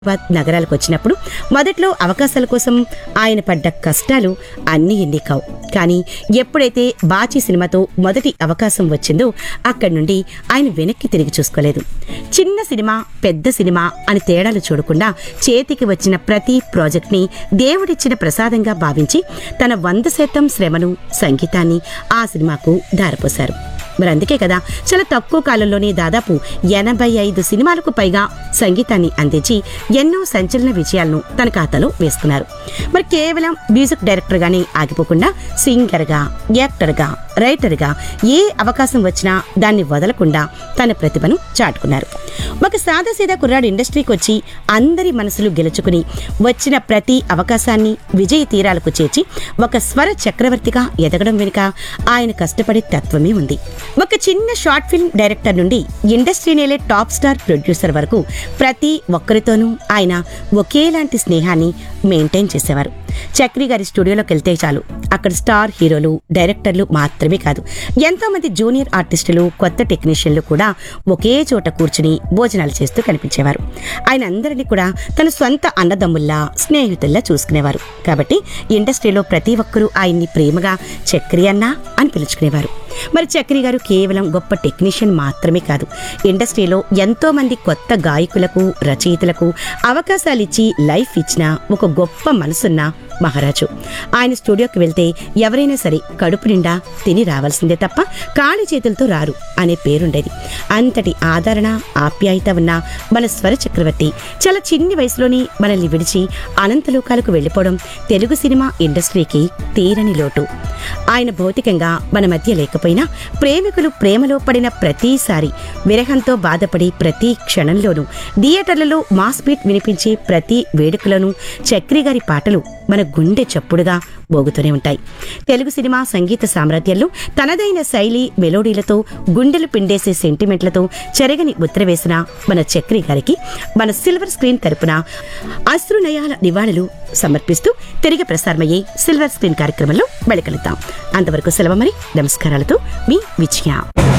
హైదరాబాద్ నగరాలకు వచ్చినప్పుడు మొదట్లో అవకాశాల కోసం ఆయన పడ్డ కష్టాలు అన్నీ ఎన్ని కావు కానీ ఎప్పుడైతే బాచి సినిమాతో మొదటి అవకాశం వచ్చిందో అక్కడి నుండి ఆయన వెనక్కి తిరిగి చూసుకోలేదు చిన్న సినిమా పెద్ద సినిమా అని తేడాలు చూడకుండా చేతికి వచ్చిన ప్రతి ప్రాజెక్ట్ని దేవుడిచ్చిన ప్రసాదంగా భావించి తన వంద శాతం శ్రమను సంగీతాన్ని ఆ సినిమాకు ధారపోశారు మరి అందుకే కదా చాలా తక్కువ కాలంలోనే దాదాపు ఎనభై ఐదు సినిమాలకు పైగా సంగీతాన్ని అందించి ఎన్నో సంచలన విజయాలను తన ఖాతాలో వేసుకున్నారు మరి కేవలం మ్యూజిక్ డైరెక్టర్గానే ఆగిపోకుండా సింగర్గా యాక్టర్గా రైటర్గా ఏ అవకాశం వచ్చినా దాన్ని వదలకుండా తన ప్రతిభను చాటుకున్నారు ఒక సాదాసీదా కుర్రాడు ఇండస్ట్రీకి వచ్చి అందరి మనసులు గెలుచుకుని వచ్చిన ప్రతి అవకాశాన్ని విజయ తీరాలకు చేర్చి ఒక స్వర చక్రవర్తిగా ఎదగడం వెనుక ఆయన కష్టపడే తత్వమే ఉంది ఒక చిన్న షార్ట్ ఫిల్మ్ డైరెక్టర్ నుండి ఇండస్ట్రీ నేలే టాప్ స్టార్ ప్రొడ్యూసర్ వరకు ప్రతి ఒక్కరితోనూ ఆయన ఒకేలాంటి స్నేహాన్ని మెయింటైన్ చేసేవారు చక్రి గారి స్టూడియోలోకి వెళ్తే చాలు అక్కడ స్టార్ హీరోలు డైరెక్టర్లు మాత్రమే కాదు ఎంతో మంది జూనియర్ ఆర్టిస్టులు కొత్త టెక్నీషియన్లు కూడా ఒకే చోట కూర్చుని భోజనాలు చేస్తూ కనిపించేవారు ఆయన అందరినీ కూడా తన సొంత అన్నదమ్ముల్లా స్నేహితుల్లా చూసుకునేవారు కాబట్టి ఇండస్ట్రీలో ప్రతి ఒక్కరూ ఆయన్ని ప్రేమగా చక్రి అన్న అని పిలుచుకునేవారు మరి చక్రి గారు కేవలం గొప్ప టెక్నీషియన్ మాత్రమే కాదు ఇండస్ట్రీలో ఎంతో మంది కొత్త గాయకులకు రచయితలకు అవకాశాలు ఇచ్చి లైఫ్ ఇచ్చిన ఒక గొప్ప మనసున్న మహారాజు ఆయన స్టూడియోకి వెళ్తే ఎవరైనా సరే కడుపు నిండా తిని రావాల్సిందే తప్ప ఖాళీ చేతులతో రారు అనే పేరుండేది అంతటి ఆదరణ ఆప్యాయత ఉన్న మన స్వర చక్రవర్తి చాలా చిన్ని వయసులోని మనల్ని విడిచి అనంతలోకాలకు వెళ్ళిపోవడం తెలుగు సినిమా ఇండస్ట్రీకి తీరని లోటు ఆయన భౌతికంగా మన మధ్య లేకపోయినా ప్రేమికులు ప్రేమలో పడిన ప్రతిసారి విరహంతో బాధపడి ప్రతి క్షణంలోనూ థియేటర్లలో మాస్ బీట్ వినిపించే ప్రతి వేడుకలోనూ చక్రి గారి పాటలు మన గుండె చప్పుడుగా మోగుతూనే ఉంటాయి తెలుగు సినిమా సంగీత సామ్రాజ్యంలో తనదైన శైలి మెలోడీలతో గుండెలు పిండేసే సెంటిమెంట్లతో చెరగని ముద్ర వేసిన మన చక్రి గారికి మన సిల్వర్ స్క్రీన్ తరపున అశ్రునయాల నివాళులు సమర్పిస్తూ తిరిగి ప్రసారమయ్యే సిల్వర్ స్క్రీన్ కార్యక్రమంలో వెళ్ళగలుగుతాం అంతవరకు సెలవు మరి నమస్కారాలతో మీ విజయ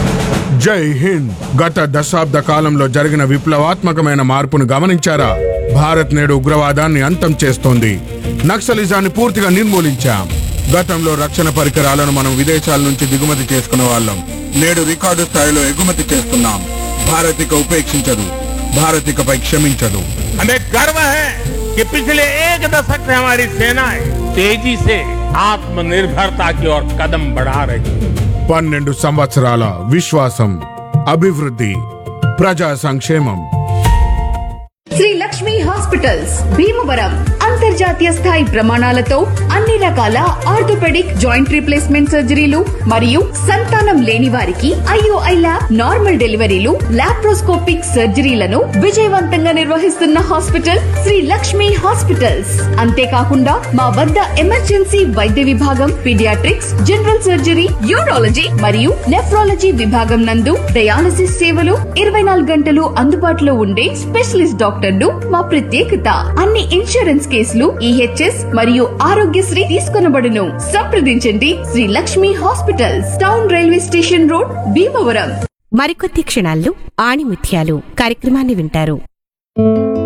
జై హింద్ గత దశాబ్ద కాలంలో జరిగిన విప్లవాత్మకమైన మార్పును గమనించారా భారత్ నేడు ఉగ్రవాదాన్ని అంతం చేస్తోంది నక్సలిజాన్ని పూర్తిగా నిర్మూలించాం గతంలో రక్షణ పరికరాలను మనం విదేశాల నుంచి దిగుమతి చేసుకునే వాళ్ళం నేడు రికార్డు స్థాయిలో ఎగుమతి చేస్తున్నాం భారత్ ఇక ఉపేక్షించదు భారత్ ఇకపై క్షమించదు हमें गर्व है कि पिछले एक दशक से हमारी सेनाएं तेजी से आत्मनिर्भरता की ओर कदम बढ़ा रही है పన్నెండు సంవత్సరాల విశ్వాసం అభివృద్ధి ప్రజా సంక్షేమం శ్రీ లక్ష్మి హాస్పిటల్స్ భీమవరం అంతర్జాతీయ స్థాయి ప్రమాణాలతో అన్ని రకాల ఆర్థోపెడిక్ జాయింట్ రీప్లేస్మెంట్ సర్జరీలు మరియు సంతానం లేని వారికి ఐఓఐ ల్యాబ్ నార్మల్ డెలివరీలు లాప్రోస్కోపిక్ సర్జరీలను విజయవంతంగా నిర్వహిస్తున్న హాస్పిటల్ శ్రీ లక్ష్మి హాస్పిటల్స్ అంతేకాకుండా మా వద్ద ఎమర్జెన్సీ వైద్య విభాగం పీడియాట్రిక్స్ జనరల్ సర్జరీ యూరాలజీ మరియు నెఫ్రాలజీ విభాగం నందు డయాలసిస్ సేవలు ఇరవై నాలుగు గంటలు అందుబాటులో ఉండే స్పెషలిస్ట్ డాక్టర్లు మా ప్రత్యేకత అన్ని ఇన్సూరెన్స్ కేసులు ఈహెచ్ఎస్ మరియు ఆరోగ్యశ్రీ తీసుకొనబడును సంప్రదించండి Shri Lakshmi hospitals town railway station road Bhimavaram మరికొద్ది క్షణాల్లో ఆణిముత్యాలు కార్యక్రమాన్ని వింటారు